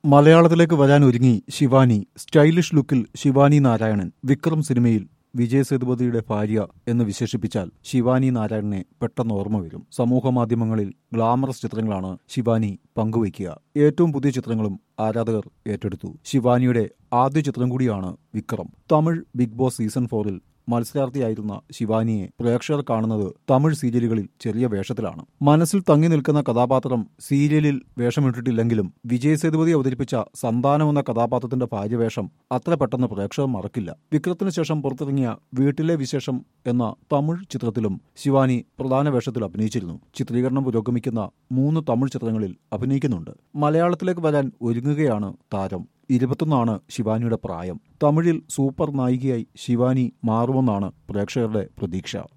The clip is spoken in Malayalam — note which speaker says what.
Speaker 1: മലയാളത്തിലേക്ക് വരാൻ ഒരുങ്ങി ശിവാനി സ്റ്റൈലിഷ് ലുക്കിൽ ശിവാനി നാരായണൻ വിക്രം സിനിമയിൽ വിജയ് സേതുപതിയുടെ ഭാര്യ എന്ന് വിശേഷിപ്പിച്ചാൽ ശിവാനി നാരായണനെ പെട്ടെന്ന് ഓർമ്മ വരും സമൂഹ മാധ്യമങ്ങളിൽ ഗ്ലാമറസ് ചിത്രങ്ങളാണ് ശിവാനി പങ്കുവയ്ക്കുക ഏറ്റവും പുതിയ ചിത്രങ്ങളും ആരാധകർ ഏറ്റെടുത്തു ശിവാനിയുടെ ആദ്യ ചിത്രം കൂടിയാണ് Vikram Tamil Bigg Boss season ഫോറിൽ മത്സരാർത്ഥിയായിരുന്ന ശിവാനിയെ പ്രേക്ഷകർ കാണുന്നത് തമിഴ് സീരിയലുകളിൽ ചെറിയ വേഷത്തിലാണ് മനസ്സിൽ തങ്ങി നിൽക്കുന്ന കഥാപാത്രം സീരിയലിൽ വേഷമിട്ടിട്ടില്ലെങ്കിലും വിജയ് സേതുപതി അവതരിപ്പിച്ച സന്താനം എന്ന കഥാപാത്രത്തിന്റെ ഭാര്യവേഷം അത്ര പെട്ടെന്ന് പ്രേക്ഷകർ മറക്കില്ല വിക്രത്തിന് ശേഷം പുറത്തിറങ്ങിയ വീട്ടിലെ വിശേഷം എന്ന തമിഴ് ചിത്രത്തിലും ശിവാനി പ്രധാന വേഷത്തിൽ അഭിനയിച്ചിരുന്നു ചിത്രീകരണം പുരോഗമിക്കുന്ന മൂന്ന് തമിഴ് ചിത്രങ്ങളിൽ അഭിനയിക്കുന്നുണ്ട് മലയാളത്തിലേക്ക് വരാൻ ഒരുങ്ങുകയാണ് താരം ഇരുപത്തൊന്നാണ് ശിവാനിയുടെ പ്രായം തമിഴിൽ സൂപ്പർ നായികയായി ശിവാനി മാറുമെന്നാണ് പ്രേക്ഷകരുടെ പ്രതീക്ഷ